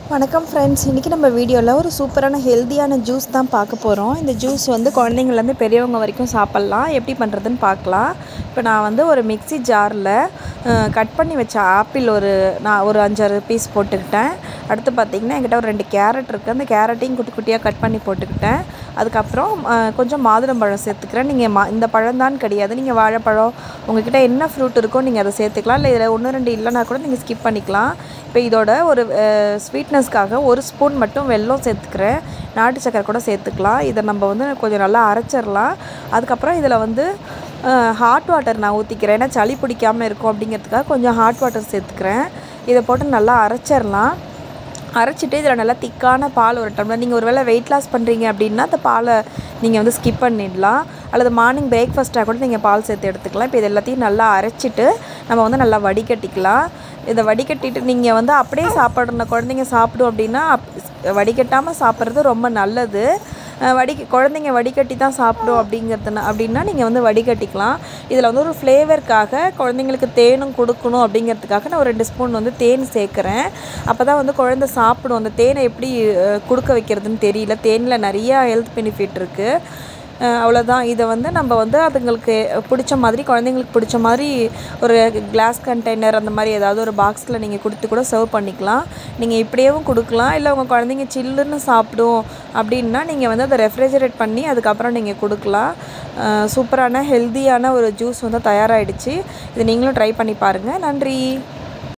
வணக்கம் ஃப்ரெண்ட்ஸ் இன்றைக்கி நம்ம வீடியோவில் ஒரு சூப்பரான ஹெல்த்தியான ஜூஸ் தான் பார்க்க போகிறோம் இந்த ஜூஸ் வந்து குழந்தைங்கள்லேருந்து பெரியவங்க வரைக்கும் சாப்பிட்லாம் எப்படி பண்ணுறதுன்னு பார்க்கலாம் இப்போ நான் வந்து ஒரு மிக்ஸி ஜாரில் கட் பண்ணி வச்ச ஆப்பிள் ஒரு நான் ஒரு அஞ்சாறு பீஸ் போட்டுக்கிட்டேன் அடுத்து பார்த்திங்கன்னா என்கிட்ட ஒரு ரெண்டு கேரட் இருக்குது அந்த கேரட்டையும் குட்டி குட்டியாக கட் பண்ணி போட்டுக்கிட்டேன் அதுக்கப்புறம் அஹ், கொஞ்சம் மாதுளம்பழம் சேர்த்துக்கிறேன் நீங்கள் மா இந்த பழம் தான் கிடையாது நீங்கள் வாழைப்பழம் உங்ககிட்ட என்ன ஃப்ரூட் இருக்கோ நீங்கள் அதை சேர்த்துக்கலாம் இல்லை இதில் ஒன்று ரெண்டு இல்லைனா கூட நீங்கள் ஸ்கிப் பண்ணிக்கலாம் இப்போ இதோட ஒரு ஸ்வீட்னஸ்க்காக ஒரு ஸ்பூன் மட்டும் வெல்லம் சேர்த்துக்கிறேன் நாட்டு சக்கரை கூட சேர்த்துக்கலாம் இதை நம்ம வந்து கொஞ்சம் நல்லா அரைச்சிடலாம் அதுக்கப்புறம் இதில் வந்து ஹாட் வாட்டர் நான் ஊற்றிக்கிறேன் ஏன்னா சளி பிடிக்காமல் இருக்கும் அப்படிங்கிறதுக்காக கொஞ்சம் ஹாட் வாட்டர் சேர்த்துக்கிறேன் இதை போட்டு நல்லா அரைச்சிடலாம் அரைச்சிட்டு இதில் நல்லா திக்கான பால் ஒரு டம்ளர் நீங்கள் ஒருவேளை வெயிட் லாஸ் பண்ணுறீங்க அப்படின்னா அந்த பாலை நீங்கள் வந்து ஸ்கிப் பண்ணிடலாம் அல்லது மார்னிங் பிரேக்ஃபாஸ்ட்டாக கூட நீங்கள் பால் சேர்த்து எடுத்துக்கலாம் இப்போ இது எல்லாத்தையும் நல்லா அரைச்சிட்டு நம்ம வந்து நல்லா வடிகட்டிக்கலாம் இதை வடிகட்டிட்டு நீங்கள் வந்து அப்படியே சாப்பிட்ற குழந்தைங்க சாப்பிடும் அப்படின்னா அப் வடிகட்டாமல் சாப்பிட்றது ரொம்ப நல்லது அஹ் வடி குழந்தைங்க வடிகட்டி தான் சாப்பிடும் அப்படிங்கிறதுனா அப்படின்னா நீங்கள் வந்து வடிகட்டிக்கலாம் இதில் வந்து ஒரு ஃப்ளேவருக்காக குழந்தைங்களுக்கு தேனும் கொடுக்கணும் அப்படிங்கிறதுக்காக நான் ஒரு ரெண்டு ஸ்பூன் வந்து தேன் சேர்க்குறேன் அப்போ தான் வந்து குழந்தை சாப்பிடும் அந்த தேனை எப்படி அஹ், கொடுக்க வைக்கிறதுன்னு தெரியல தேனில் நிறையா ஹெல்த் பெனிஃபிட் இருக்குது அவ்வளோதான் இதை வந்து நம்ம வந்து அதுங்களுக்கு பிடிச்ச மாதிரி குழந்தைங்களுக்கு பிடிச்ச மாதிரி ஒரு கிளாஸ் கண்டெய்னர் அந்த மாதிரி ஏதாவது ஒரு பாக்ஸில் நீங்கள் கொடுத்து கூட சர்வ் பண்ணிக்கலாம் நீங்கள் இப்படியேவும் கொடுக்கலாம் இல்லை உங்கள் குழந்தைங்க சில்லுன்னு சாப்பிடும் அப்படின்னா நீங்கள் வந்து அதை ரெஃப்ரிஜரேட் பண்ணி அதுக்கப்புறம் நீங்கள் கொடுக்கலாம் அஹ் சூப்பரான ஹெல்த்தியான ஒரு ஜூஸ் வந்து தயாராகிடுச்சு இது நீங்களும் ட்ரை பண்ணி பாருங்கள் நன்றி